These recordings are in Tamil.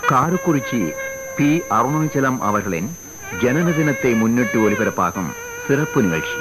காரக்குறிச்சி பி அருணாச்சலம் அவர்களின் ஜனன தினத்தை முன்னிட்டு ஒலிபரப்பாகும் சிறப்பு நிகழ்ச்சி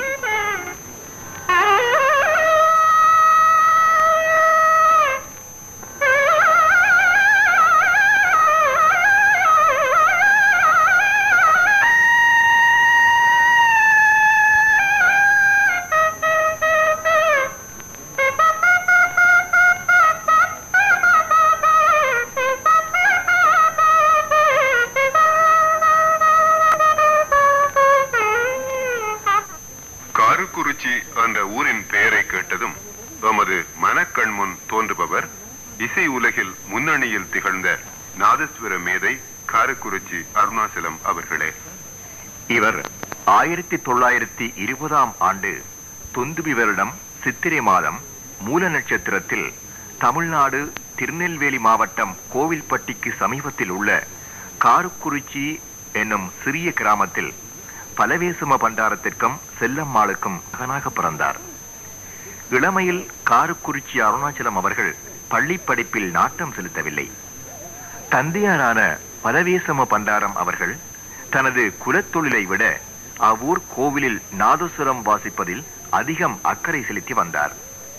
காருக்குறிச்சி என்ற ஊரின் பெயரை கேட்டதும் எமது மனக்கண் முன் தோன்றுபவர் இசை உலகில் முன்னணியில் திகழ்ந்த நாதஸ்வர மேதை காரக்குறிச்சி அருணாச்சலம் அவர்களே இவர் ஆயிரத்தி தொள்ளாயிரத்தி இருபதாம் ஆண்டு தொந்துபி வருடம் சித்திரை மாதம் மூல நட்சத்திரத்தில் தமிழ்நாடு திருநெல்வேலி மாவட்டம் கோவில்பட்டிக்கு சமீபத்தில் உள்ள காருக்குறிச்சி என்னும் சிறிய கிராமத்தில் பலவேசும பண்டாரத்திற்கும் செல்லம்மாளுக்கும் மகனாக பிறந்தார் இளமையில் காருக்குறிச்சி அருணாச்சலம் அவர்கள் பள்ளி படிப்பில் நாட்டம் செலுத்தவில்லை தந்தையாரான பலவேசம பண்டாரம் அவர்கள் தனது குலத்தொழிலை விட அவ்வூர் கோவிலில் நாதசுரம் வாசிப்பதில் அதிகம் அக்கறை செலுத்தி வந்தார்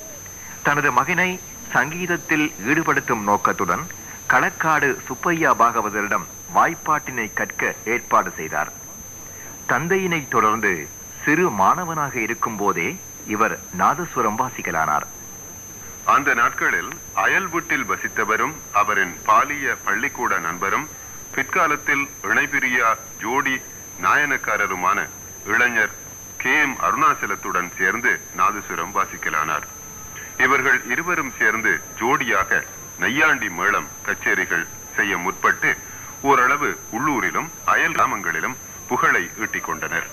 தனது மகனை சங்கீதத்தில் ஈடுபடுத்தும் நோக்கத்துடன் களக்காடு சுப்பையா பாகவதரிடம் வாய்ப்பாட்டினை கற்க ஏற்பாடு செய்தார் தந்தையினை தொடர்ந்து சிறு மாணவனாக இருக்கும் போதே இவர் நாதசுரம் வாசிக்கலானார் அந்த நாட்களில் அயல் வீட்டில் வசித்தவரும் அவரின் பாலிய பள்ளிக்கூட நண்பரும் பிற்காலத்தில் இணைபிரியா ஜோடி நாயனக்காரருமான இளைஞர் கே எம் அருணாச்சலத்துடன் சேர்ந்து நாதசுரம் வாசிக்கலானார் இவர்கள் இருவரும் சேர்ந்து ஜோடியாக நையாண்டி மேளம் கச்சேரிகள் செய்ய முற்பட்டு ஓரளவு உள்ளூரிலும் அயல் கிராமங்களிலும் புகழை ஈட்டிக் கொண்டனர்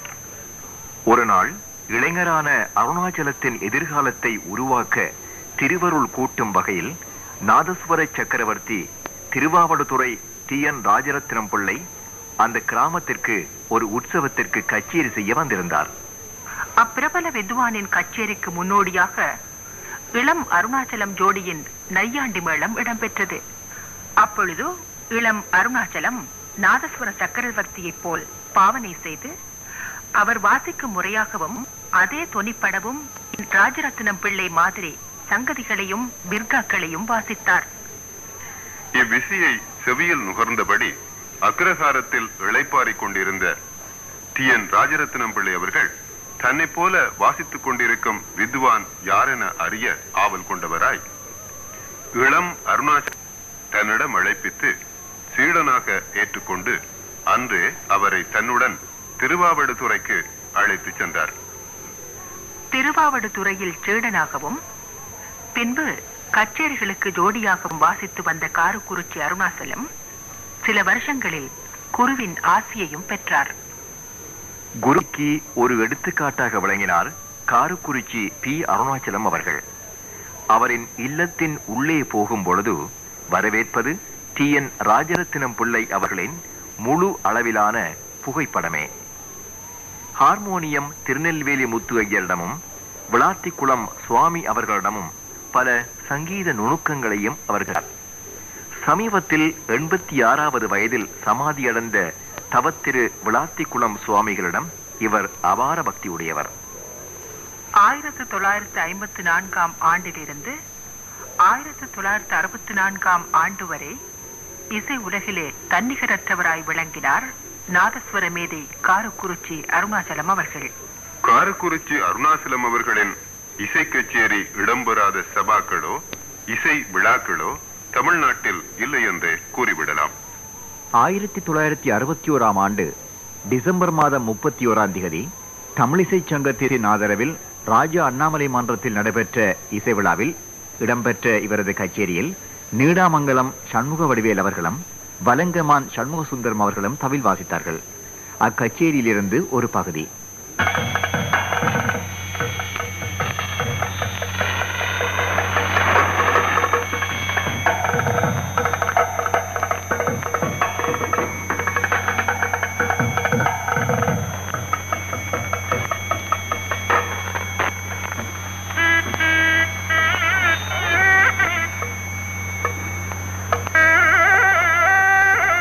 ஒரு நாள் இளைஞரான அருணாச்சலத்தின் எதிர்காலத்தை உருவாக்க திருவருள் கூட்டும் வகையில் நாதஸ்வர சக்கரவர்த்தி திருவாவடுதுறை டி என் ராஜரத்னம் பிள்ளை அந்த கிராமத்திற்கு ஒரு உற்சவத்திற்கு கச்சேரி செய்ய வந்திருந்தார் அப்பிரபல வித்வானின் கச்சேரிக்கு முன்னோடியாக இளம் அருணாச்சலம் ஜோடியின் நையாண்டி மேளம் இடம்பெற்றது அப்பொழுது இளம் அருணாச்சலம் நாதஸ்வர சக்கரவர்த்தியைப் போல் பாவனை செய்து அவர் வாசிக்கும் முறையாகவும் அதே தொனிப்படவும் ராஜரத்னம் பிள்ளை மாதிரி சங்கதிகளையும் பிர்காக்களையும் வாசித்தார் இவ்விசையை செவியில் நுகர்ந்தபடி அக்ரஹாரத்தில் இளைப்பாறிக் கொண்டிருந்த டி என் ராஜரத்னம் பிள்ளை அவர்கள் தன்னை போல வாசித்துக் கொண்டிருக்கும் வித்வான் யாரென அறிய ஆவல் கொண்டவராய் இளம் அருணாச்சல் தன்னிடம் அழைப்பித்து சீடனாக ஏற்றுக்கொண்டு அன்றே அவரை தன்னுடன் திருவாவடுதுறைக்கு அழைத்துச் சென்றார் திருவாவடுதுறையில் சீடனாகவும் பின்பு கச்சேரிகளுக்கு ஜோடியாகவும் வாசித்து வந்த காரக்குறிச்சி அருணாசலம் சில வருஷங்களில் குருவின் ஆசியையும் பெற்றார் குருக்கி ஒரு எடுத்துக்காட்டாக விளங்கினார் காருக்குறிச்சி பி அருணாச்சலம் அவர்கள் அவரின் இல்லத்தின் உள்ளே போகும் பொழுது வரவேற்பது டி என் ராஜரத்தினம் பிள்ளை அவர்களின் முழு அளவிலான புகைப்படமே ஹார்மோனியம் திருநெல்வேலி முத்து ஐயரிடமும் விளாத்திக்குளம் சுவாமி அவர்களிடமும் பல சங்கீத நுணுக்கங்களையும் அவர்கள் சமீபத்தில் எண்பத்தி ஆறாவது வயதில் சமாதியடைந்த தவத்திரு விளாத்திக்குளம் சுவாமிகளிடம் இவர் அபார பக்தி உடையவர் ஆயிரத்து தொள்ளாயிரத்து ஐம்பத்தி நான்காம் ஆண்டிலிருந்து ஆயிரத்து தொள்ளாயிரத்து அறுபத்தி நான்காம் ஆண்டு வரை இசை உலகிலே தன்னிகரற்றவராய் விளங்கினார் நாதஸ்வர மேதை காரக்குறிச்சி அருணாச்சலம் அவர்கள் காரக்குறிச்சி அருணாச்சலம் அவர்களின் இசை கச்சேரி இடம்பெறாத சபாக்களோ இசை விழாக்களோ தமிழ்நாட்டில் இல்லை என்றே கூறிவிடலாம் ஆயிரத்தி தொள்ளாயிரத்தி அறுபத்தி ஓராம் ஆண்டு டிசம்பர் மாதம் முப்பத்தி ஓராம் திகதி தமிழிசை சங்கத்தின் ஆதரவில் ராஜா அண்ணாமலை மன்றத்தில் நடைபெற்ற இசை விழாவில் இடம்பெற்ற இவரது கச்சேரியில் நீடாமங்கலம் சண்முக வடிவேல் அவர்களும் வலங்கமான் சண்முக சுந்தரம் அவர்களும் தவில் வாசித்தார்கள் அக்கச்சேரியிலிருந்து ஒரு பகுதி Thank you.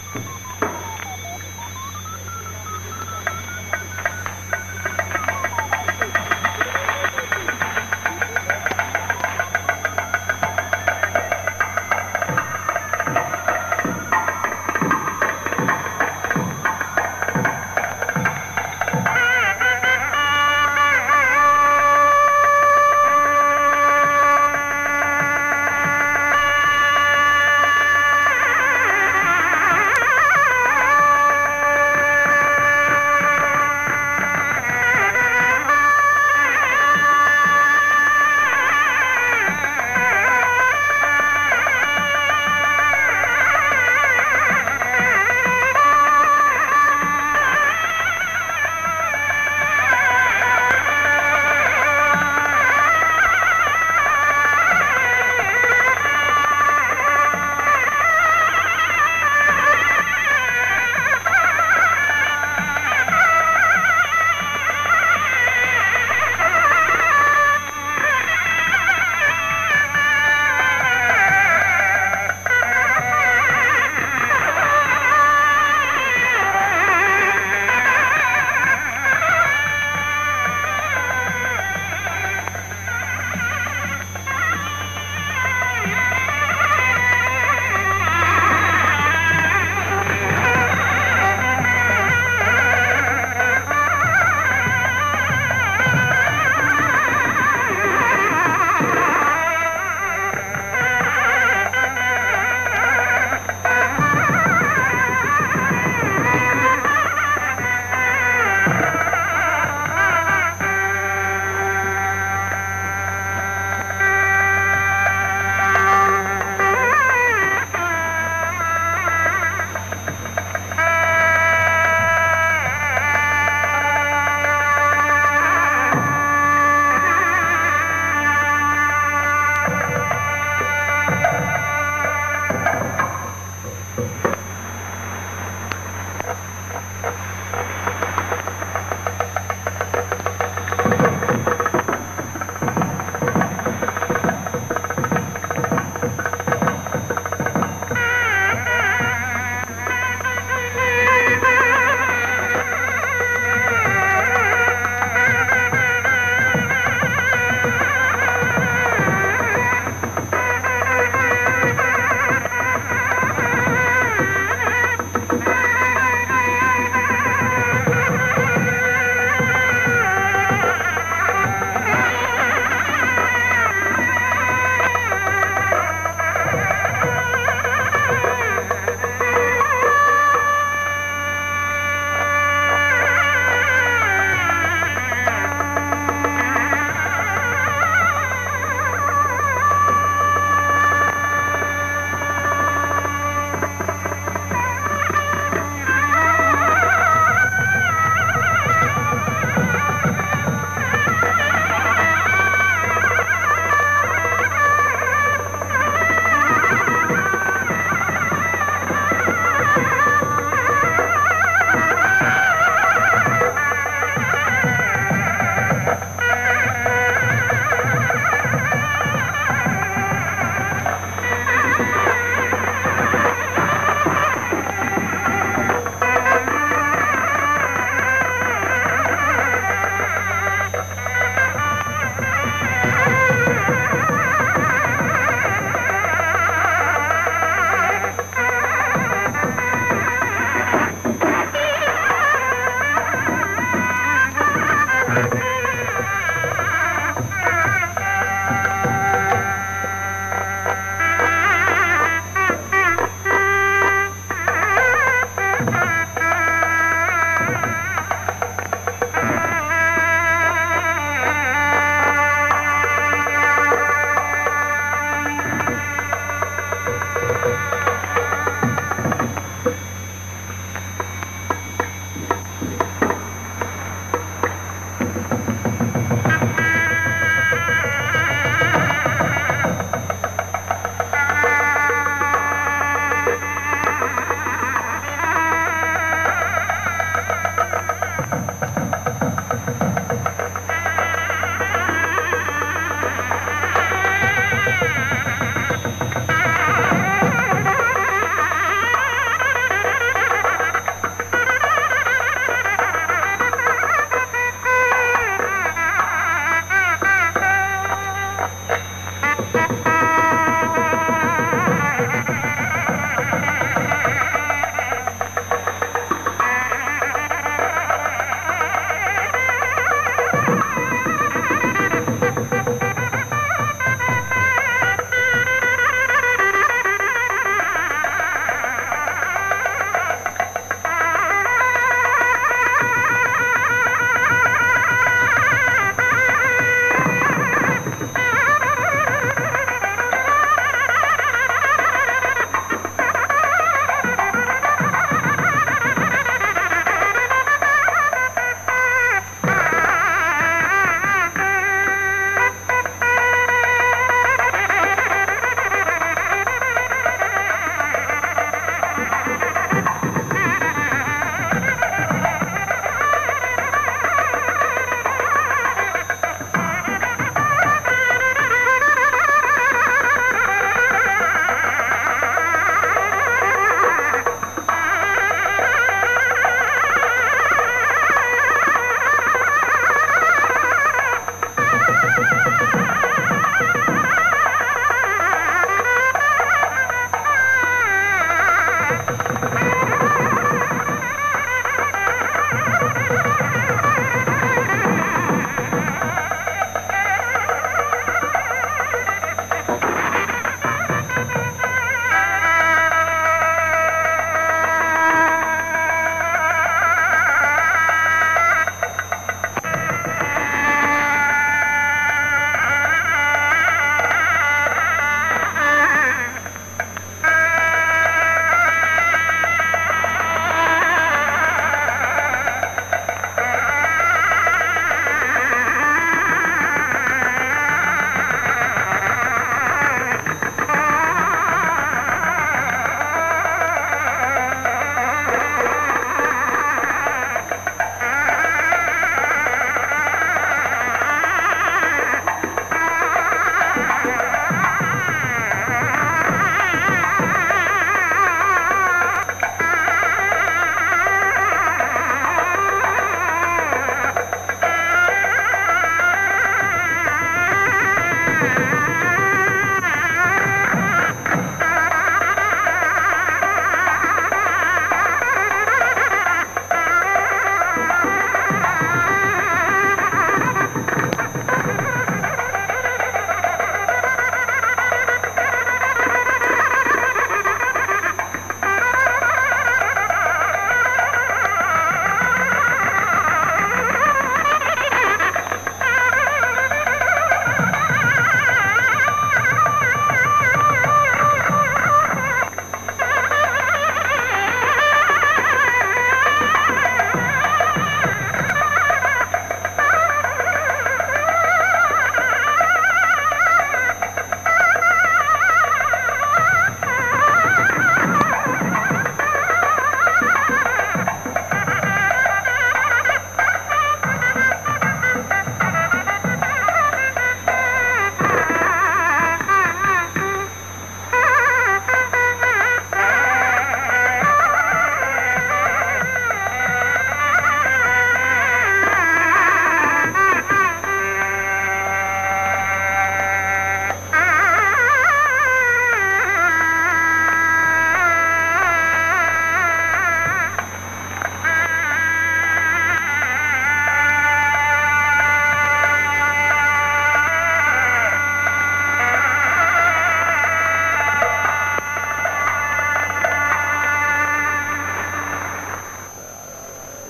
ஆ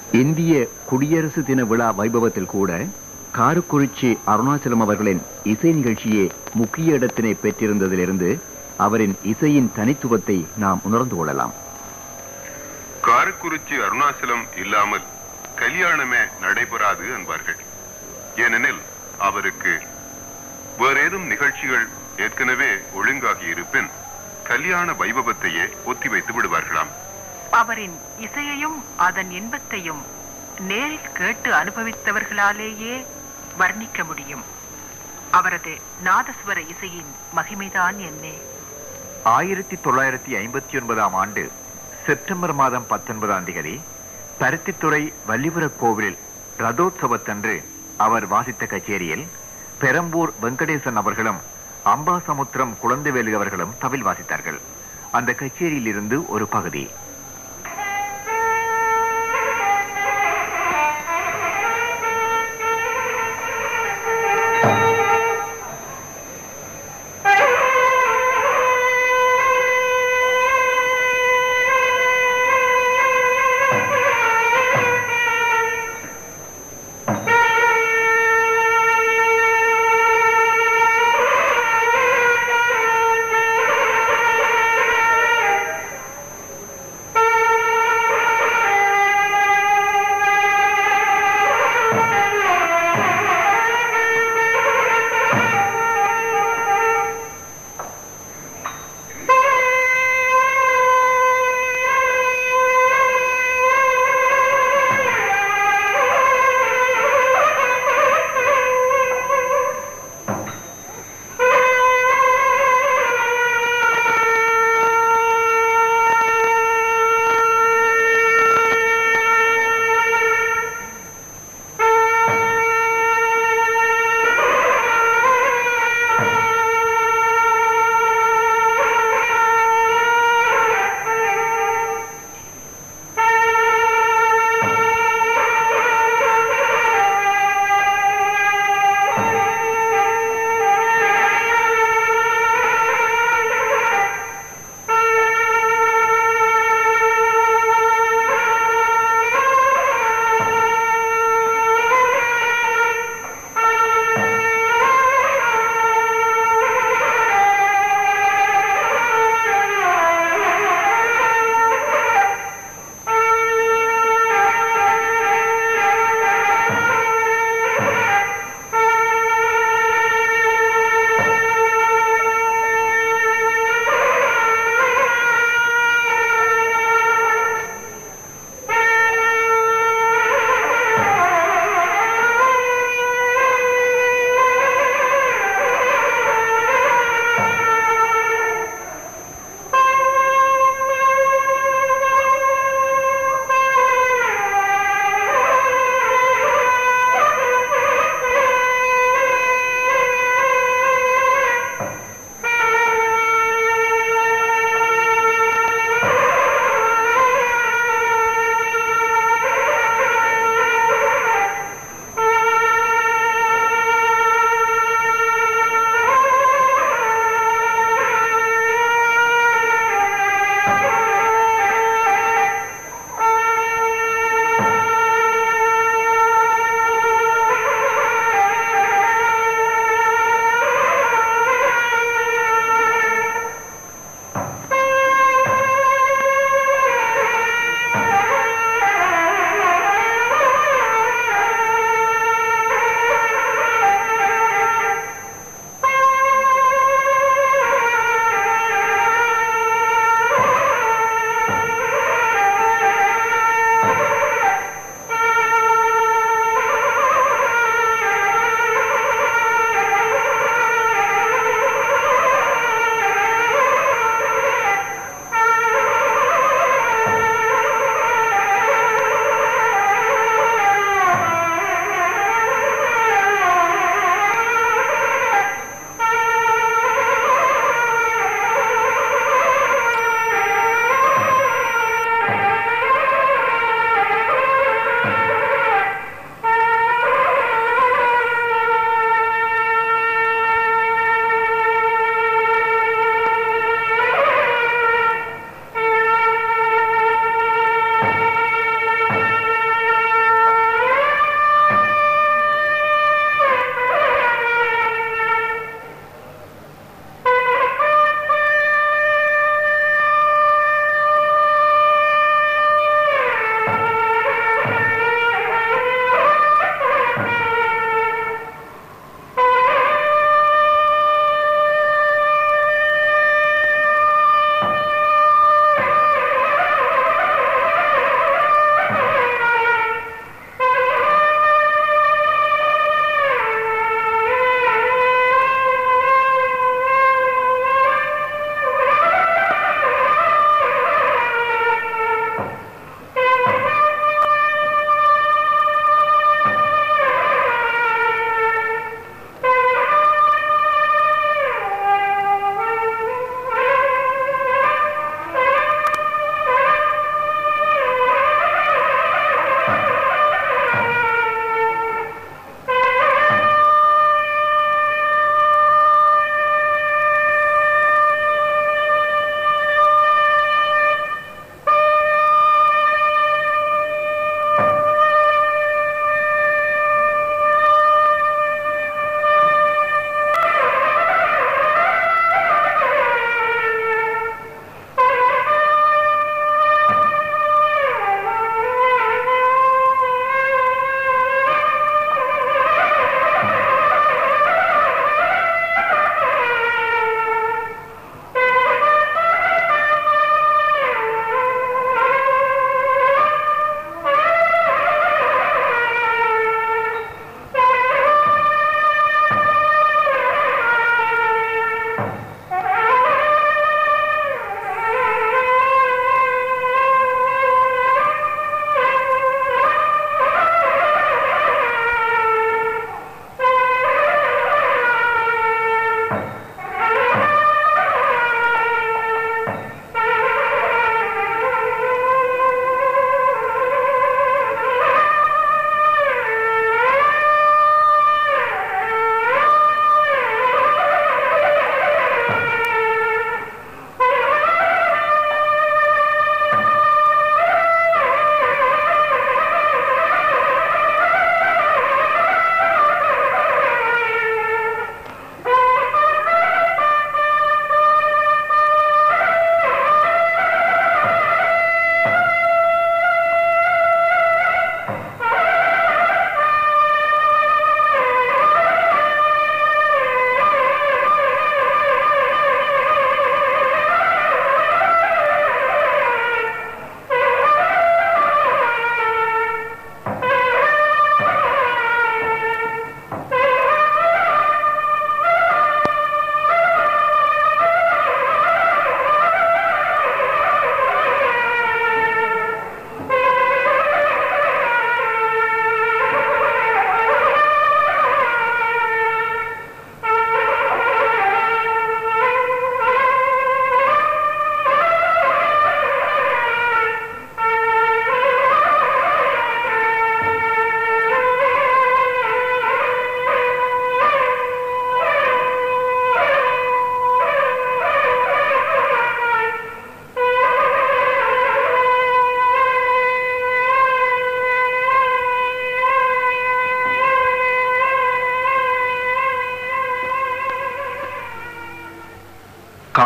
இந்திய குடியரசு தின விழா வைபவத்தில் கூட காரக்குறிச்சி அருணாச்சலம் அவர்களின் இசை நிகழ்ச்சியே முக்கிய இடத்தினை பெற்றிருந்ததிலிருந்து அவரின் இசையின் தனித்துவத்தை நாம் உணர்ந்து கொள்ளலாம் காரக்குறிச்சி அருணாச்சலம் இல்லாமல் கல்யாணமே நடைபெறாது என்பார்கள் ஏனெனில் அவருக்கு வேறேதும் நிகழ்ச்சிகள் ஏற்கனவே ஒழுங்காகி இருப்பின் கல்யாண வைபவத்தையே ஒத்திவைத்து விடுவார்களாம் அவரின் இசையையும் அதன் இன்பத்தையும் நேரில் கேட்டு அனுபவித்தவர்களாலேயே வர்ணிக்க முடியும் அவரது நாதஸ்வர இசையின் மகிமைதான் என்னே ஆயிரத்தி தொள்ளாயிரத்தி ஐம்பத்தி ஒன்பதாம் ஆண்டு செப்டம்பர் மாதம் பத்தொன்பதாம் தேதி பருத்தித்துறை வள்ளிபுரக் கோவிலில் ரதோத்சவத்தன்று அவர் வாசித்த கச்சேரியில் பெரம்பூர் வெங்கடேசன் அவர்களும் அம்பாசமுத்திரம் குழந்தைவேலு அவர்களும் தவில் வாசித்தார்கள் அந்த கச்சேரியில் இருந்து ஒரு பகுதி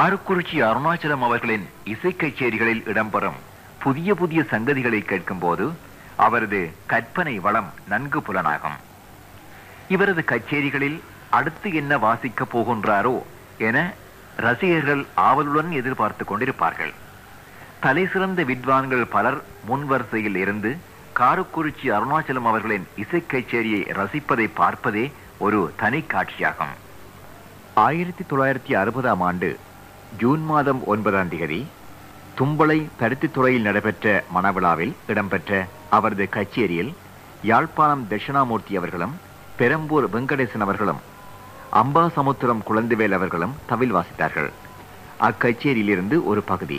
காரக்குறிச்சி அருணாச்சலம் அவர்களின் இசை கச்சேரிகளில் இடம்பெறும் புதிய புதிய சங்கதிகளை கேட்கும்போது அவரது கற்பனை வளம் நன்கு புலனாகும் இவரது கச்சேரிகளில் அடுத்து என்ன வாசிக்கப் போகின்றாரோ என ரசிகர்கள் ஆவலுடன் எதிர்பார்த்துக் கொண்டிருப்பார்கள் தலை சிறந்த வித்வான்கள் பலர் முன்வரிசையில் இருந்து காரக்குறிச்சி அருணாச்சலம் அவர்களின் இசை கச்சேரியை ரசிப்பதை பார்ப்பதே ஒரு தனி காட்சியாகும் ஆயிரத்தி தொள்ளாயிரத்தி அறுபதாம் ஆண்டு ஜூன் மாதம் ஒன்பதாம் தேதி தும்பளை பருத்தித்துறையில் நடைபெற்ற மணவிழாவில் இடம்பெற்ற அவரது கச்சேரியில் யாழ்ப்பாணம் தட்சிணாமூர்த்தி அவர்களும் பெரம்பூர் வெங்கடேசன் அவர்களும் அம்பாசமுத்திரம் குழந்தைவேல் அவர்களும் தவில் வாசித்தார்கள் அக்கச்சேரியிலிருந்து ஒரு பகுதி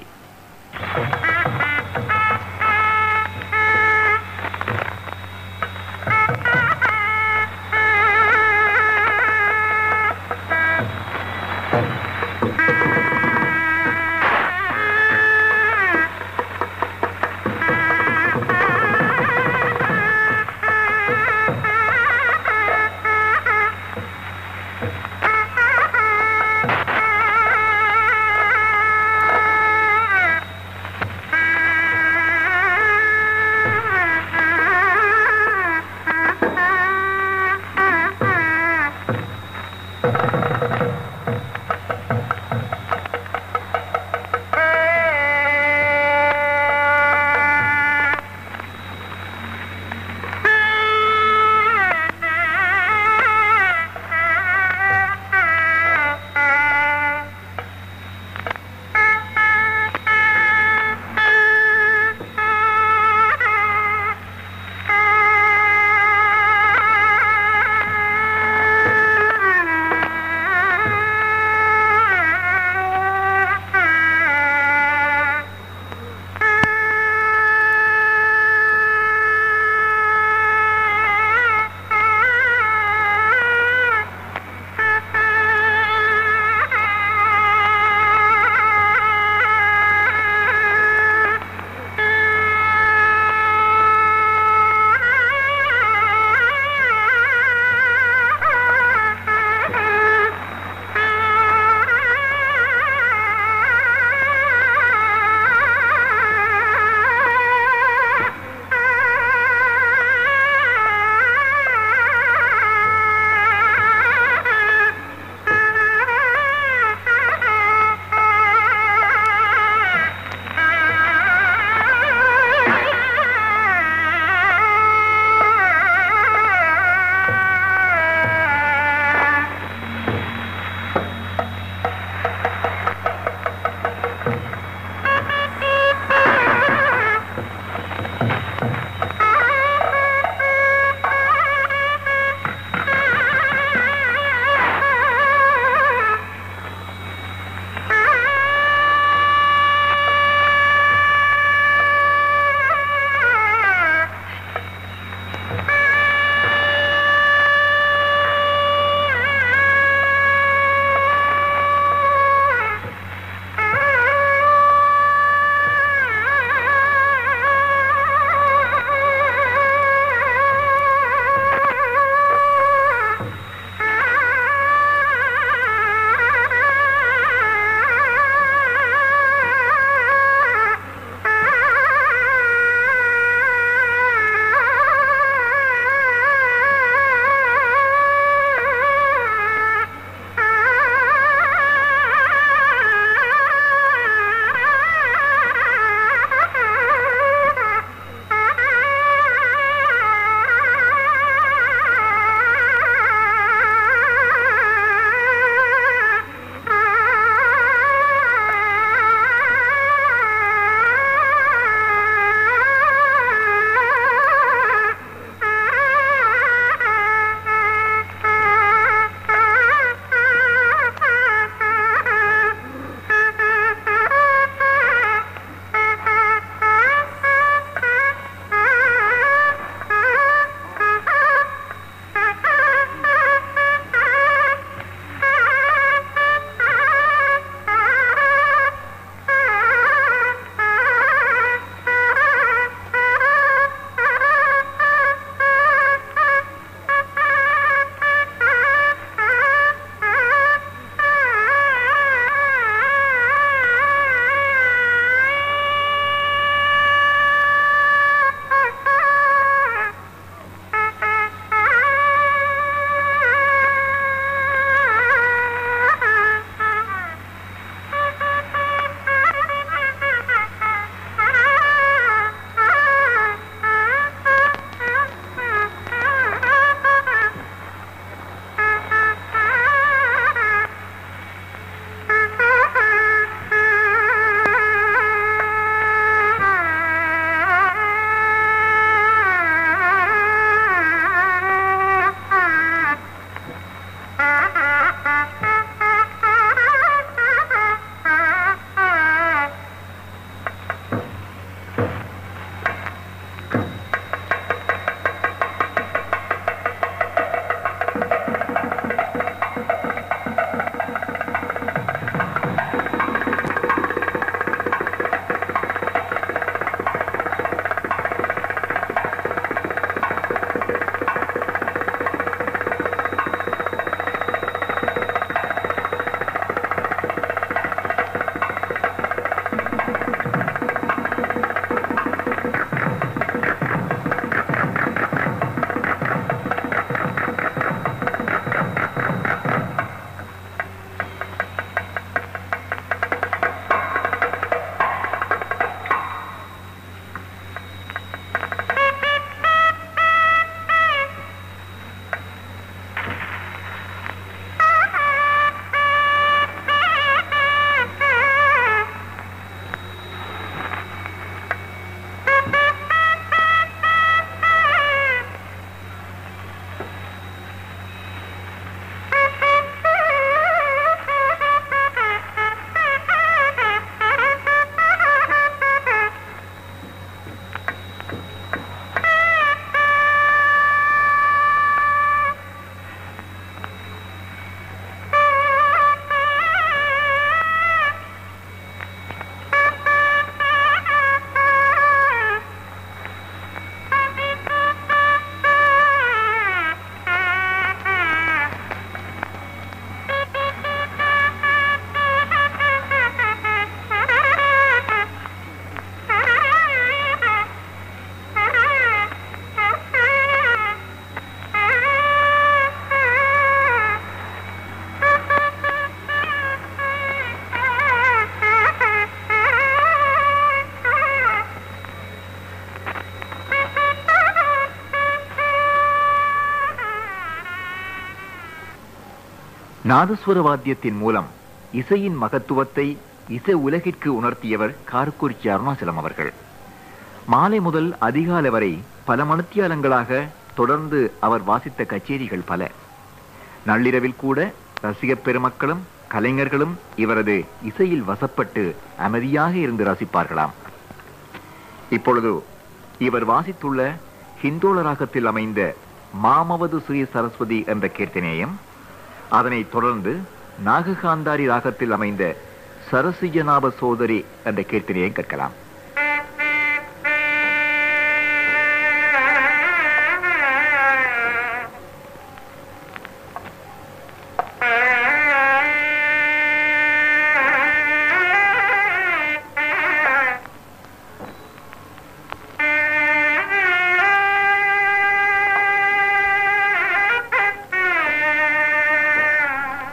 நாதஸ்வர வாத்தியத்தின் மூலம் இசையின் மகத்துவத்தை இசை உலகிற்கு உணர்த்தியவர் காரக்குறிச்சி அருணாச்சலம் அவர்கள் மாலை முதல் அதிகாலை வரை பல மணித்தியாலங்களாக தொடர்ந்து அவர் வாசித்த கச்சேரிகள் பல நள்ளிரவில் கூட ரசிகப் பெருமக்களும் கலைஞர்களும் இவரது இசையில் வசப்பட்டு அமைதியாக இருந்து ரசிப்பார்களாம் இப்பொழுது இவர் வாசித்துள்ள ஹிந்தோள ராகத்தில் அமைந்த மாமவது ஸ்ரீ சரஸ்வதி என்ற கீர்த்தனையும் அதனைத் தொடர்ந்து நாககாந்தாரி ராகத்தில் அமைந்த சரசிஜநாப சோதரி என்ற கீர்த்தனையையும் கேட்கலாம்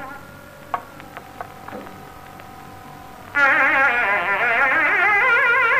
Thank you.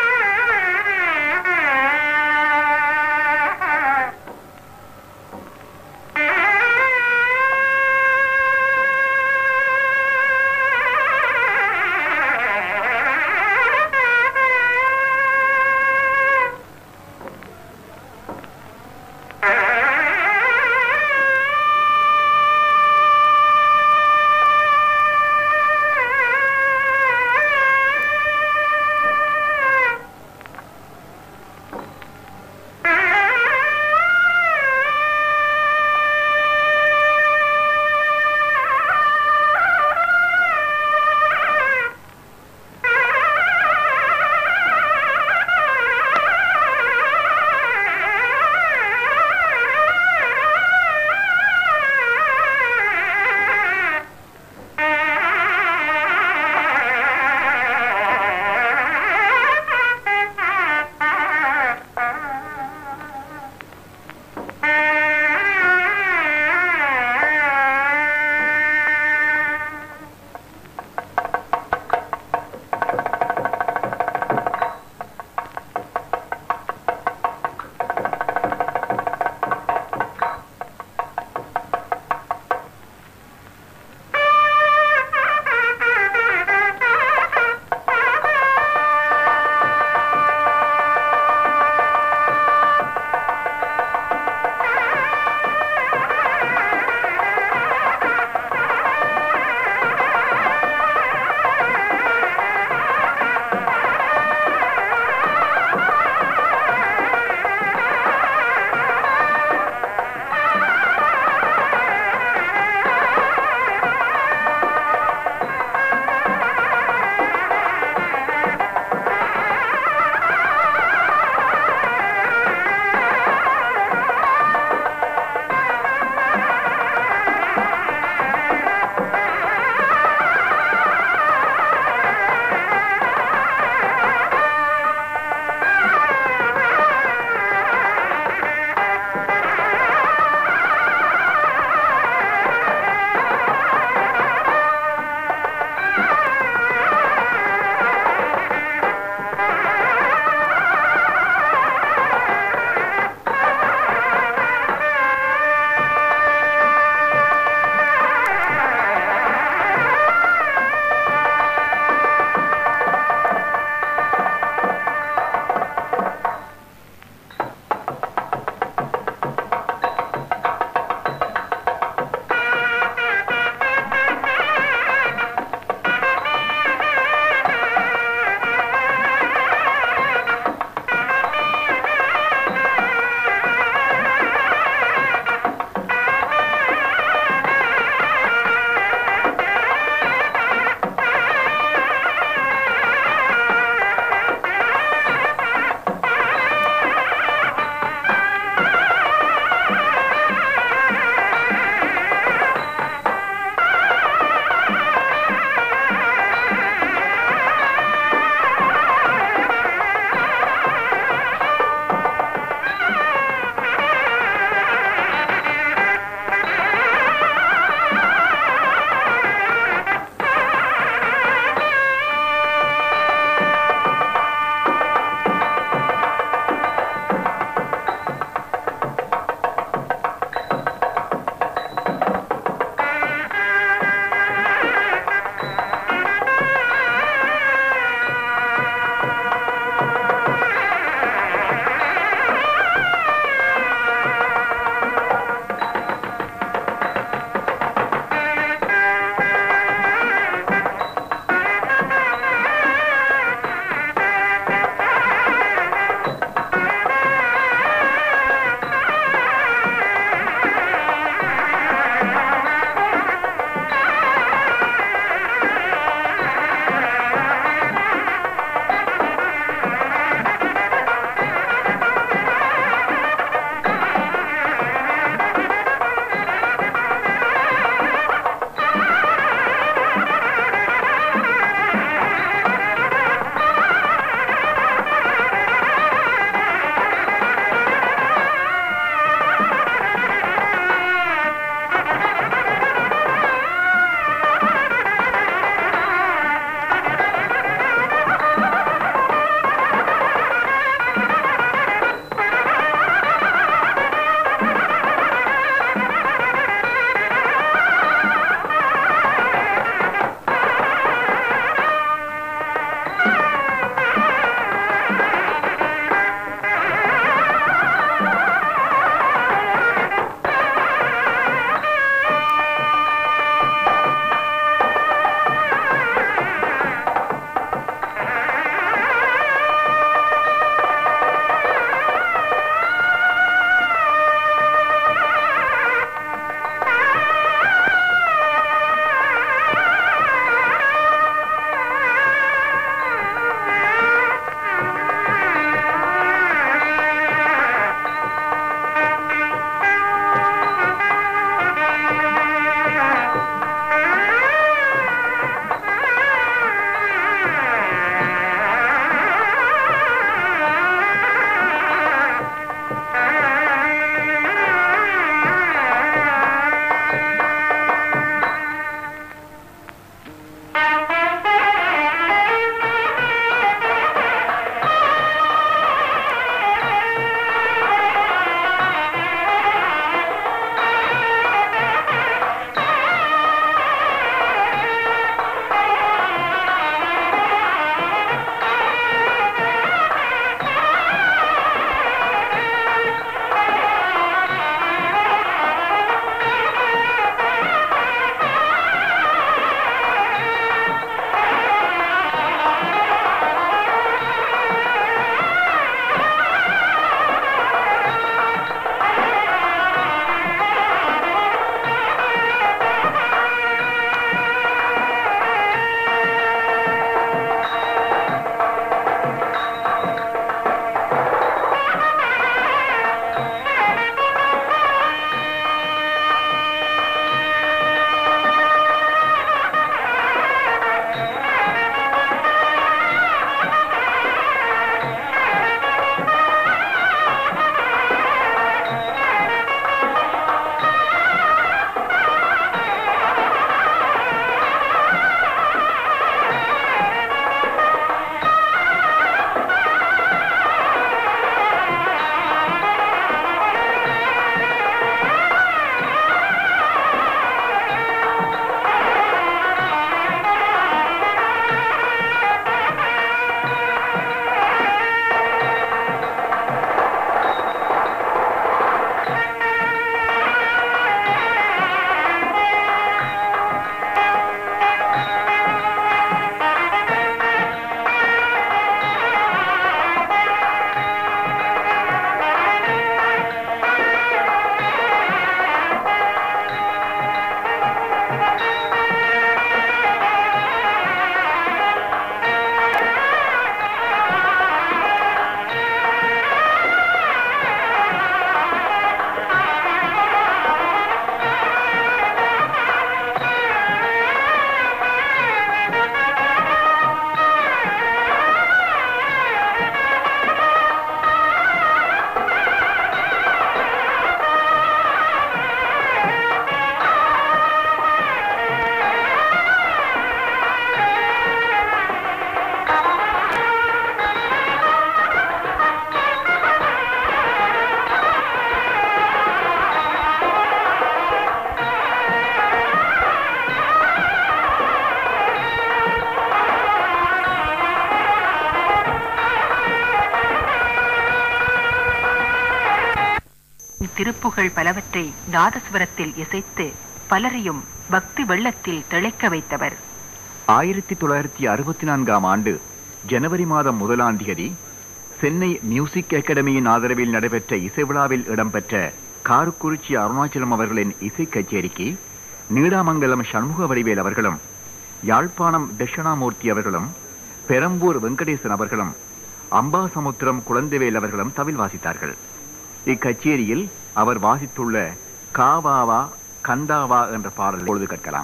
திருப்புகழ் பலவற்றை நாதஸ்வரத்தில் இசைத்து பலரையும் பக்தி வெள்ளத்தில் திளைக்க வைத்தவர் ஆயிரத்தி தொள்ளாயிரத்தி அறுபத்தி நான்காம் ஆண்டு ஜனவரி மாதம் முதலாம் தேதி சென்னை மியூசிக் அகாடமியின் ஆதரவில் நடைபெற்ற இசை விழாவில் இடம்பெற்ற காரக்குறிச்சி அருணாச்சலம் அவர்களின் இசை கச்சேரிக்கு நீடாமங்கலம் சண்முக வடிவேல் அவர்களும் யாழ்ப்பாணம் தட்சிணாமூர்த்தி அவர்களும் பெரம்பூர் வெங்கடேசன் அவர்களும் அம்பாசமுத்திரம் குழந்தைவேல் அவர்களும் தவில் வாசித்தார்கள் இக்கச்சேரியில் அவர் வாசித்துள்ள காவாவா கந்தாவா என்ற பாடல் பொழுது கேட்கலாம்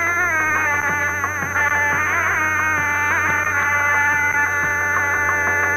ஆ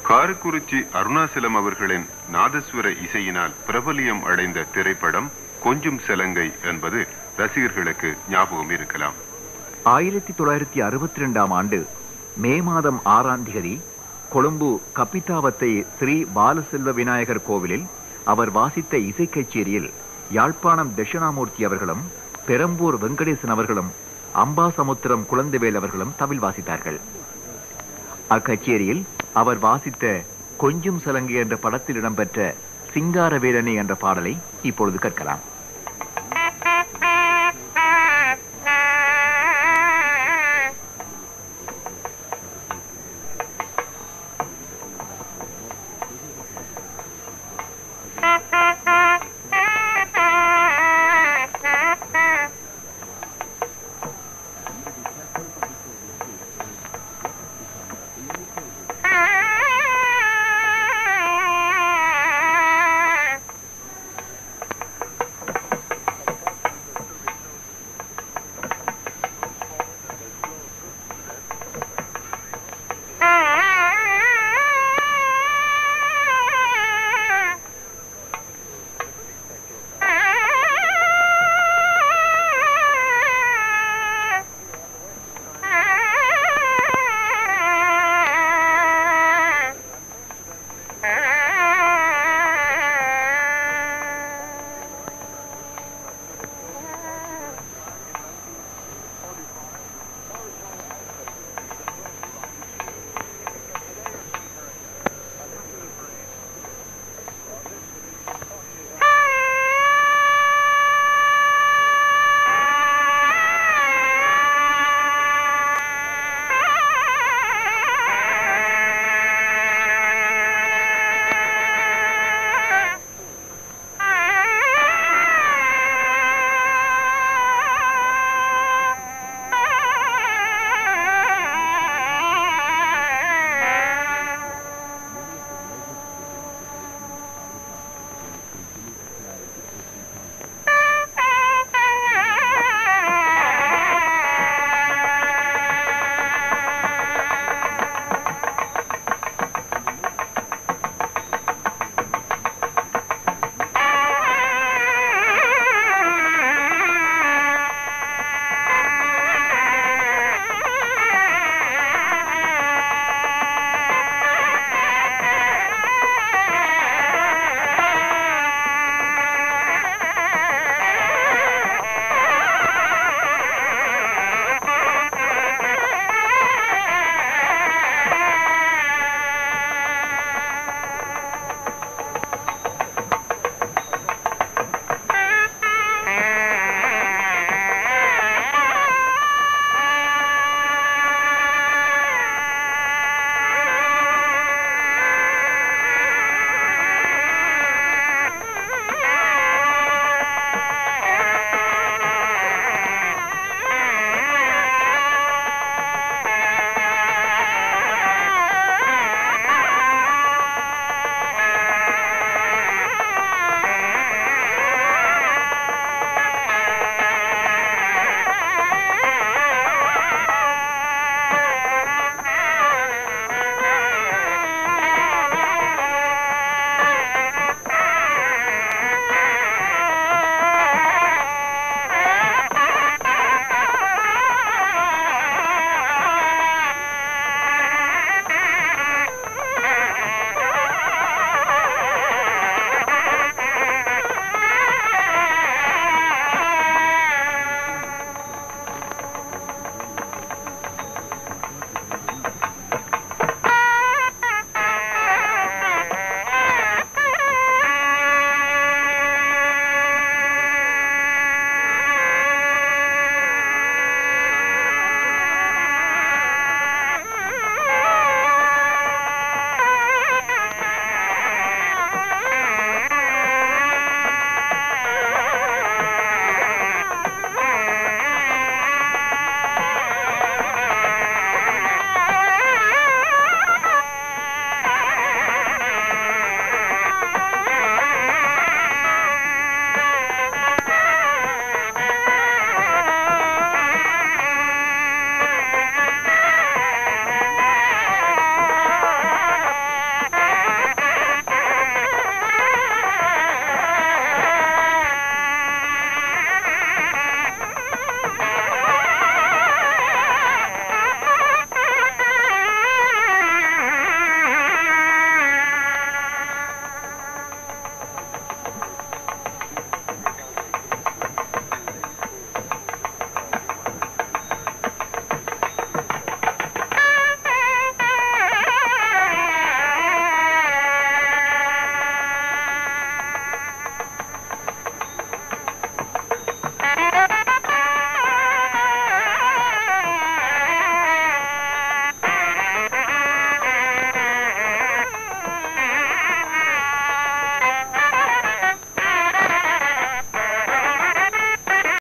காரக்குறிச்சி அருணாசலம் அவர்களின் நாதஸ்வர இசையினால் பிரபலியம் அடைந்த திரைப்படம் கொஞ்சம் செலங்கை என்பது ரசிகர்களுக்கு ஞாபகம் இருக்கலாம் ஆயிரத்தி தொள்ளாயிரத்தி அறுபத்தி ரெண்டாம் ஆண்டு மே மாதம் ஆறாம் திகதி கொழும்பு கப்பித்தாவத்தை ஸ்ரீ பாலசெல்வ விநாயகர் கோவிலில் அவர் வாசித்த இசை கச்சேரியில் யாழ்ப்பாணம் தட்சிணாமூர்த்தி அவர்களும் பெரம்பூர் வெங்கடேசன் அவர்களும் அம்பாசமுத்திரம் குழந்தைவேல் அவர்களும் தவில் வாசித்தார்கள் அக்கச்சேரியில் அவர் வாசித்த கொஞ்சம் சலங்கை என்ற படத்தில் இடம்பெற்ற சிங்காரவேலனே என்ற பாடலை இப்பொழுது கற்கலாம்